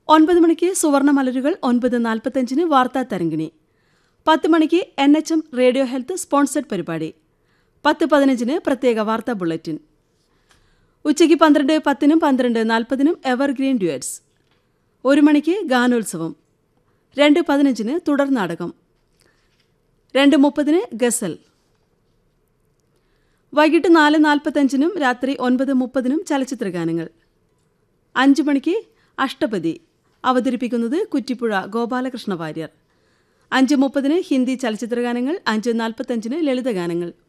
ഒൻപത് മണിക്ക് സുവർണ മലരുകൾ ഒൻപത് നാൽപ്പത്തഞ്ചിന് വാർത്താ തരംഗിണി പത്ത് മണിക്ക് N H M radio health sponsored പരിപാടി പത്ത് പതിനഞ്ചിന് പ്രത്യേക വാർത്താ ബുള്ളറ്റിൻ ഉച്ചയ്ക്ക് പന്ത്രണ്ട് പത്തിനും പന്ത്രണ്ട് നാൽപ്പതിനും എവർഗ്രീൻ ഡ്യുവറ്റ്സ് ഒരു മണിക്ക് ഗാനോത്സവം രണ്ട് പതിനഞ്ചിന് തുടർ നാടകം രണ്ട് മുപ്പതിന് ഗസൽ വൈകിട്ട് നാല് നാൽപ്പത്തഞ്ചിനും രാത്രി ഒൻപത് മുപ്പതിനും ചലച്ചിത്ര ഗാനങ്ങൾ അഞ്ചു മണിക്ക് അഷ്ടപതി അവതരിപ്പിക്കുന്നത് കുറ്റിപ്പുഴ ഗോപാലകൃഷ്ണ വാര്യർ അഞ്ച് മുപ്പതിന് ഹിന്ദി ചലച്ചിത്ര ഗാനങ്ങൾ അഞ്ച് നാൽപ്പത്തഞ്ചിന് ലളിതഗാനങ്ങൾ